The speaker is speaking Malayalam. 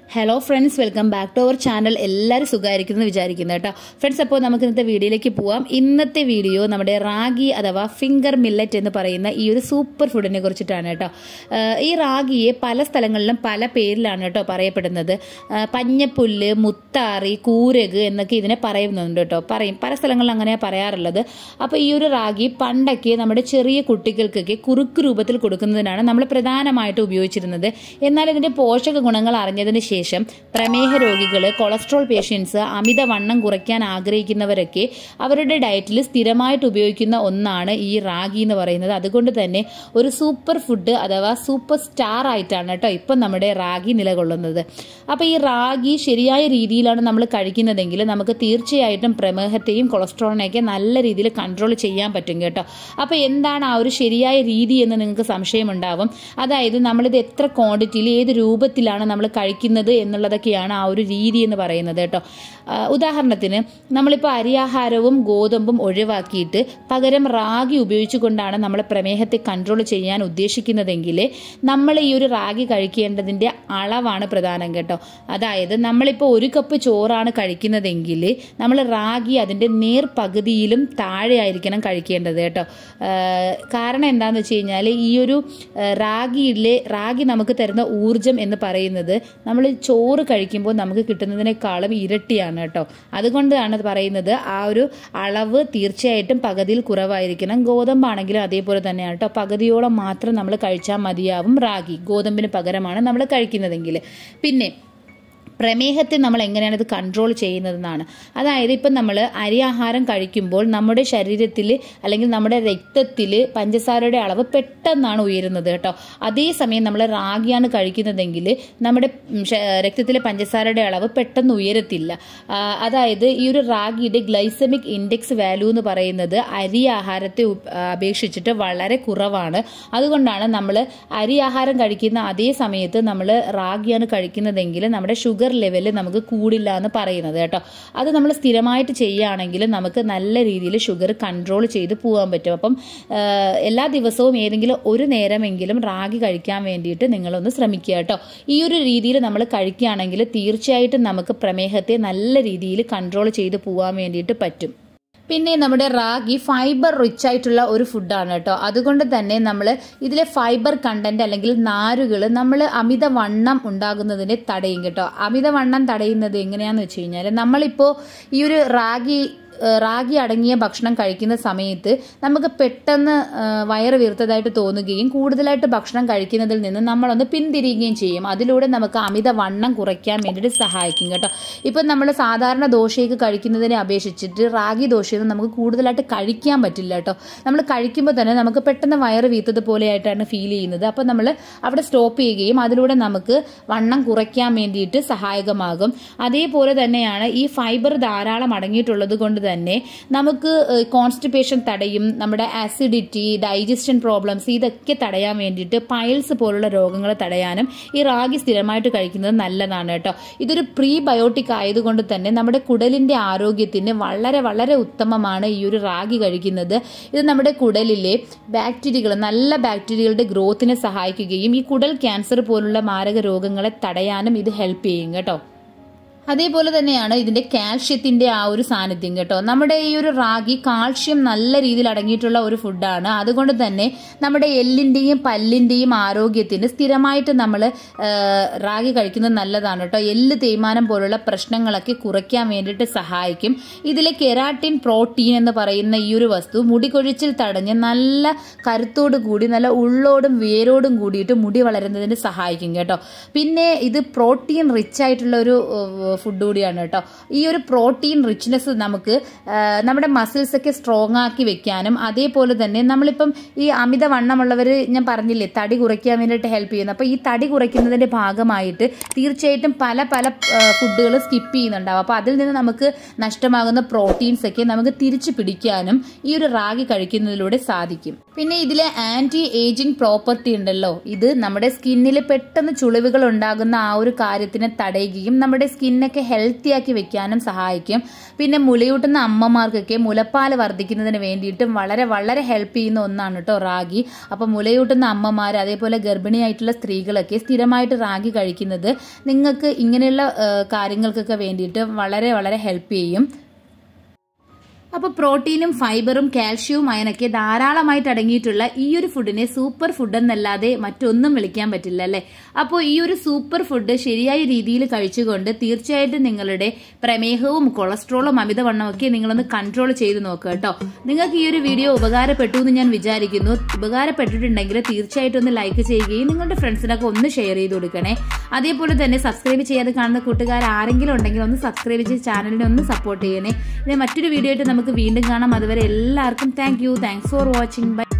hello friends welcome back to our channel എല്ലാവരും സുഖമായിരിക്കുന്നു എന്ന് വിചാരിക്കുന്നു കേട്ടോ ഫ്രണ്ട്സ് അപ്പോൾ നമുക്ക് ഇന്നത്തെ വീഡിയോയിലേക്ക് പോവാം ഇന്നത്തെ വീഡിയോ നമ്മുടെ റാഗി അഥവാ ഫിംഗർ മില്ലറ്റ് എന്ന് പറയുന്ന ഈ ഒരു സൂപ്പർ ഫുഡിനെ കുറിച്ചിട്ടാണ് കേട്ടോ ആഹ് ഈ റാഗിയെ പല സ്ഥലങ്ങളിലും പല പേരിലാണ് കേട്ടോ പറയപ്പെടുന്നത് ആഹ് പഞ്ഞപ്പുല്ല് മുത്താറി കൂരക് എന്നൊക്കെ ഇതിനെ പറയുന്നുണ്ട് കേട്ടോ പറയും പല സ്ഥലങ്ങളിലും അങ്ങനെയാണ് പറയാറുള്ളത് അപ്പോൾ ഈ ഒരു റാഗി പണ്ടൊക്കെ നമ്മുടെ ചെറിയ കുട്ടികൾക്കൊക്കെ കുറുക്ക് രൂപത്തിൽ കൊടുക്കുന്നതിനാണ് നമ്മൾ പ്രധാനമായിട്ട് ഉപയോഗിച്ചിരുന്നത് എന്നാൽ ഇതിന്റെ പോഷക ഗുണങ്ങൾ അറിഞ്ഞതിന് ശേഷം പ്രമേഹ രോഗികൾ കൊളസ്ട്രോൾ പേഷ്യൻസ് അമിതവണ്ണം കുറയ്ക്കാൻ ആഗ്രഹിക്കുന്നവരൊക്കെ അവരുടെ ഡയറ്റിൽ സ്ഥിരമായിട്ട് ഉപയോഗിക്കുന്ന ഒന്നാണ് ഈ റാഗി എന്ന് പറയുന്നത് അതുകൊണ്ട് തന്നെ ഒരു സൂപ്പർ ഫുഡ് അഥവാ സൂപ്പർ സ്റ്റാർ ആയിട്ടാണ് കേട്ടോ ഇപ്പം നമ്മുടെ റാഗി നിലകൊള്ളുന്നത് അപ്പോൾ ഈ റാഗി ശരിയായ രീതിയിലാണ് നമ്മൾ കഴിക്കുന്നതെങ്കിൽ നമുക്ക് തീർച്ചയായിട്ടും പ്രമേഹത്തെയും കൊളസ്ട്രോളിനെയൊക്കെ നല്ല രീതിയിൽ കൺട്രോൾ ചെയ്യാൻ പറ്റും കേട്ടോ അപ്പോൾ എന്താണ് ആ ഒരു ശരിയായ രീതി എന്ന് നിങ്ങൾക്ക് സംശയമുണ്ടാവും അതായത് നമ്മളിത് എത്ര ക്വാണ്ടിറ്റിയിൽ ഏത് രൂപത്തിലാണ് നമ്മൾ കഴിക്കുന്നത് എന്നുള്ളതൊക്കെയാണ് ആ ഒരു രീതി എന്ന് പറയുന്നത് കേട്ടോ ആ, ഉദാഹരണത്തിന് നമ്മളിപ്പോൾ അരിയാഹാരവും ഗോതമ്പും ഒഴിവാക്കിയിട്ട് പകരം റാഗി ഉപയോഗിച്ചുകൊണ്ടാണ് നമ്മൾ പ്രമേഹത്തെ കൺട്രോൾ ചെയ്യാൻ ഉദ്ദേശിക്കുന്നതെങ്കിൽ നമ്മൾ ഈ ഒരു റാഗി കഴിക്കേണ്ടതിൻ്റെ അളവാണ് പ്രധാനം കേട്ടോ അതായത് നമ്മളിപ്പോൾ ഒരു കപ്പ് ചോറാണ് കഴിക്കുന്നതെങ്കിൽ നമ്മൾ റാഗി അതിൻ്റെ നേർ പകുതിയിലും താഴെ ആയിരിക്കണം കഴിക്കേണ്ടത് കേട്ടോ ആ, കാരണം എന്താണെന്ന് വെച്ച് കഴിഞ്ഞാൽ ഈ ഒരു ആ, റാഗിയിലെ റാഗി നമുക്ക് തരുന്ന ഊർജം എന്ന് പറയുന്നത് നമ്മൾ ചോറ് കഴിക്കുമ്പോൾ നമുക്ക് കിട്ടുന്നതിനേക്കാളും ഇരട്ടിയാണ് കേട്ടോ അതുകൊണ്ടാണ് പറയുന്നത് ആ ഒരു അളവ് തീർച്ചയായിട്ടും പകുതിയിൽ കുറവായിരിക്കണം ഗോതമ്പാണെങ്കിലും അതേപോലെ തന്നെയാണ് കേട്ടോ പകുതിയോളം മാത്രം നമ്മൾ കഴിച്ചാൽ മതിയാവും റാഗി ഗോതമ്പിന് പകരമാണ് നമ്മൾ കഴിക്കുന്നതെങ്കിൽ പിന്നെ പ്രമേഹത്തെ നമ്മൾ എങ്ങനെയാണ് ഇത് കൺട്രോൾ ചെയ്യുന്നതെന്നാണ് അതായത് ഇപ്പം നമ്മൾ അരി ആഹാരം കഴിക്കുമ്പോൾ നമ്മുടെ ശരീരത്തിൽ അല്ലെങ്കിൽ നമ്മുടെ രക്തത്തിൽ പഞ്ചസാരയുടെ അളവ് പെട്ടെന്നാണ് ഉയരുന്നത് കേട്ടോ അതേസമയം നമ്മൾ റാഗിയാണ് കഴിക്കുന്നതെങ്കിൽ നമ്മുടെ ഉം, ശ- രക്തത്തിലെ പഞ്ചസാരയുടെ അളവ് പെട്ടെന്ന് ഉയരത്തില്ല ആ, അതായത് ഈ ഒരു റാഗിയുടെ ഗ്ലൈസമിക് ഇൻഡെക്സ് വാല്യൂ എന്ന് പറയുന്നത് അരി ആഹാരത്തെ ഉ- അപേക്ഷിച്ചിട്ട് വളരെ കുറവാണ് അതുകൊണ്ടാണ് നമ്മൾ അരി ആഹാരം കഴിക്കുന്ന അതേ സമയത്ത് നമ്മൾ റാഗിയാണ് കഴിക്കുന്നതെങ്കിൽ നമ്മുടെ ഷുഗർ ലെവല് നമുക്ക് കൂടില്ല എന്ന് പറയുന്നത് കേട്ടോ അത് നമ്മൾ സ്ഥിരമായിട്ട് ചെയ്യുകയാണെങ്കിൽ നമുക്ക് നല്ല രീതിയിൽ ഷുഗർ കൺട്രോൾ ചെയ്ത് പോകാൻ പറ്റും അപ്പം ആ, എല്ലാ ദിവസവും ഏതെങ്കിലും ഒരു നേരമെങ്കിലും റാഗി കഴിക്കാൻ വേണ്ടിയിട്ട് നിങ്ങളൊന്ന് ശ്രമിക്കുക കേട്ടോ ഈ ഒരു രീതിയിൽ നമ്മൾ കഴിക്കുകയാണെങ്കിൽ തീർച്ചയായിട്ടും നമുക്ക് പ്രമേഹത്തെ നല്ല രീതിയിൽ കൺട്രോൾ ചെയ്ത് പോകാൻ വേണ്ടിയിട്ട് പറ്റും പിന്നെ നമ്മുടെ റാഗി ഫൈബർ റിച്ച് ആയിട്ടുള്ള ഒരു ഫുഡാണ് കേട്ടോ അതുകൊണ്ട് തന്നെ നമ്മൾ ഇതിലെ ഫൈബർ കണ്ടന്റ് അല്ലെങ്കിൽ നാരുകൾ നമ്മൾ അമിതവണ്ണം ഉണ്ടാകുന്നതിനെ തടയും കേട്ടോ അമിതവണ്ണം തടയുന്നത് എങ്ങനെയാന്ന് വെച്ച് കഴിഞ്ഞാൽ നമ്മളിപ്പോൾ ഈ ഒരു റാഗി ഏഹ് റാഗി അടങ്ങിയ ഭക്ഷണം കഴിക്കുന്ന സമയത്ത് നമുക്ക് പെട്ടെന്ന് ഏഹ് വയറ് വീർത്തതായിട്ട് തോന്നുകയും കൂടുതലായിട്ട് ഭക്ഷണം കഴിക്കുന്നതിൽ നിന്ന് നമ്മളൊന്ന് പിന്തിരിയുകയും ചെയ്യും അതിലൂടെ നമുക്ക് അമിത വണ്ണം കുറയ്ക്കാൻ വേണ്ടിയിട്ട് സഹായിക്കും കേട്ടോ ഇപ്പം നമ്മൾ സാധാരണ ദോശയൊക്കെ കഴിക്കുന്നതിനെ അപേക്ഷിച്ചിട്ട് റാഗി ദോശയൊന്നും നമുക്ക് കൂടുതലായിട്ട് കഴിക്കാൻ പറ്റില്ല കേട്ടോ നമ്മൾ കഴിക്കുമ്പോൾ തന്നെ നമുക്ക് പെട്ടെന്ന് വയറ് വീർത്തത് പോലെയായിട്ടാണ് ഫീൽ ചെയ്യുന്നത് അപ്പോൾ നമ്മൾ അവിടെ സ്റ്റോപ്പ് ചെയ്യുകയും അതിലൂടെ നമുക്ക് വണ്ണം കുറയ്ക്കാൻ വേണ്ടിയിട്ട് സഹായകമാകും അതേപോലെ തന്നെയാണ് ഈ ഫൈബർ ധാരാളം അടങ്ങിയിട്ടുള്ളത് കൊണ്ട് തന്നെ നമുക്ക് കോൺസ്റ്റിപ്പേഷൻ തടയും നമ്മുടെ ആസിഡിറ്റി ഡൈജസ്റ്റൻ പ്രോബ്ലംസ് ഇതൊക്കെ തടയാൻ വേണ്ടിയിട്ട് പൈൽസ് പോലുള്ള രോഗങ്ങൾ തടയാനും ഈ റാഗി സ്ഥിരമായിട്ട് കഴിക്കുന്നത് നല്ലതാണ് കേട്ടോ ഇതൊരു പ്രീ ബയോട്ടിക് ആയതുകൊണ്ട് തന്നെ നമ്മുടെ കുടലിന്റെ ആരോഗ്യത്തിന് വളരെ വളരെ ഉത്തമമാണ് ഈ ഒരു റാഗി കഴിക്കുന്നത് ഇത് നമ്മുടെ കുടലിലെ ബാക്ടീരിയകൾ നല്ല ബാക്ടീരിയകളുടെ ഗ്രോത്തിനെ സഹായിക്കുകയും ഈ കുടൽ ക്യാൻസർ പോലുള്ള മാരക രോഗങ്ങളെ തടയാനും ഇത് ഹെൽപ്പ് ചെയ്യും കേട്ടോ അതേപോലെ തന്നെയാണ് ഇതിന്റെ കാൽഷ്യത്തിന്റെ ആ ഒരു സാന്നിധ്യം കേട്ടോ നമ്മുടെ ഈ ഒരു റാഗി കാൽഷ്യം നല്ല രീതിയിൽ അടങ്ങിയിട്ടുള്ള ഒരു ഫുഡാണ് അതുകൊണ്ട് തന്നെ നമ്മുടെ എല്ലിന്റെയും പല്ലിന്റെയും ആരോഗ്യത്തിന് സ്ഥിരമായിട്ട് നമ്മൾ റാഗി കഴിക്കുന്നത് നല്ലതാണ് കേട്ടോ എല്ല് തേയ്മാനം പോലുള്ള പ്രശ്നങ്ങളൊക്കെ കുറയ്ക്കാൻ വേണ്ടിയിട്ട് സഹായിക്കും ഇതിലെ കെരാട്ടിൻ പ്രോട്ടീൻ എന്ന് പറയുന്ന ഈ ഒരു വസ്തു മുടി കൊഴിച്ചിൽ തടഞ്ഞ് നല്ല കരുത്തോട് കൂടി നല്ല ഉള്ളോടും വേരോടും കൂടിയിട്ട് മുടി വളരുന്നതിന് സഹായിക്കും കേട്ടോ പിന്നെ ഇത് പ്രോട്ടീൻ റിച്ച് ആയിട്ടുള്ള ഒരു ഫുഡ് കൂടിയാണ് കേട്ടോ ഈ ഒരു പ്രോട്ടീൻ റിച്ച്നെസ് നമുക്ക് ആ, നമ്മുടെ മസിൽസ് ഒക്കെ സ്ട്രോങ് ആക്കി വെക്കാനും അതേപോലെ തന്നെ നമ്മളിപ്പം ഈ അമിത വണ്ണമുള്ളവർ ഞാൻ പറഞ്ഞില്ലേ തടി കുറയ്ക്കാൻ വേണ്ടിയിട്ട് ഹെൽപ്പ് ചെയ്യുന്നു അപ്പോൾ ഈ തടി കുറയ്ക്കുന്നതിന്റെ ഭാഗമായിട്ട് തീർച്ചയായിട്ടും പല പല ഫുഡുകൾ സ്കിപ്പ് ചെയ്യുന്നുണ്ടാവും അപ്പോൾ അതിൽ നിന്ന് നമുക്ക് നഷ്ടമാകുന്ന പ്രോട്ടീൻസ് ഒക്കെ നമുക്ക് തിരിച്ചു പിടിക്കാനും ഈ ഒരു റാഗി കഴിക്കുന്നതിലൂടെ സാധിക്കും പിന്നെ ഇതിലെ ആന്റി ഏജിങ് പ്രോപ്പർട്ടി ഉണ്ടല്ലോ ഇത് നമ്മുടെ സ്കിന്നിൽ പെട്ടെന്ന് ചുളിവുകൾ ഉണ്ടാകുന്ന ആ ഒരു കാര്യത്തിനെ തടയുകയും നമ്മുടെ സ്കിന്നെ ബ്രസ്റ്റിനൊക്കെ ഹെൽത്തി ആക്കി വെക്കാനും സഹായിക്കും പിന്നെ മുലയൂട്ടുന്ന അമ്മമാർക്കൊക്കെ മുലപ്പാൽ വർദ്ധിക്കുന്നതിന് വേണ്ടിയിട്ടും വളരെ വളരെ ഹെൽപ്പ് ചെയ്യുന്ന ഒന്നാണ് കേട്ടോ റാഗി അപ്പോൾ മുലയൂട്ടുന്ന അമ്മമാർ അതേപോലെ ഗർഭിണിയായിട്ടുള്ള സ്ത്രീകളൊക്കെ സ്ഥിരമായിട്ട് റാഗി കഴിക്കുന്നത് നിങ്ങൾക്ക് ഇങ്ങനെയുള്ള ആ, കാര്യങ്ങൾക്കൊക്കെ വേണ്ടിയിട്ട് വളരെ വളരെ ഹെൽപ്പ് ചെയ്യും അപ്പോൾ പ്രോട്ടീനും ഫൈബറും കാൽഷ്യവും അയനൊക്കെ ധാരാളമായിട്ട് അടങ്ങിയിട്ടുള്ള ഈ ഒരു ഫുഡിനെ സൂപ്പർ ഫുഡ് എന്നല്ലാതെ മറ്റൊന്നും വിളിക്കാൻ പറ്റില്ല അല്ലേ അപ്പോൾ ഈ ഒരു സൂപ്പർ ഫുഡ് ശരിയായ രീതിയിൽ കഴിച്ചുകൊണ്ട് തീർച്ചയായിട്ടും നിങ്ങളുടെ പ്രമേഹവും കൊളസ്ട്രോളും അമിതവണ്ണവും ഒക്കെ നിങ്ങളൊന്ന് കൺട്രോൾ ചെയ്ത് നോക്കുക കേട്ടോ നിങ്ങൾക്ക് ഈ ഒരു വീഡിയോ ഉപകാരപ്പെട്ടു എന്ന് ഞാൻ വിചാരിക്കുന്നു ഉപകാരപ്പെട്ടിട്ടുണ്ടെങ്കിൽ തീർച്ചയായിട്ടും ഒന്ന് ലൈക്ക് ചെയ്യുകയും നിങ്ങളുടെ ഫ്രണ്ട്സിനൊക്കെ ഒന്ന് ഷെയർ ചെയ്ത് കൊടുക്കണേ അതേപോലെ തന്നെ സബ്സ്ക്രൈബ് ചെയ്യാതെ കാണുന്ന കൂട്ടുകാർ ആരെങ്കിലും ഉണ്ടെങ്കിൽ ഒന്ന് സബ്സ്ക്രൈബ് ചെയ്ത് ചാനലിനെ ഒന്ന് സപ്പോർട്ട് ചെയ്യണേ ഇനി മറ്റൊരു വീഡിയോ ആയിട്ട് നമുക്ക് വീണ്ടും കാണാം അതുവരെ എല്ലാവർക്കും thank you thanks for watching by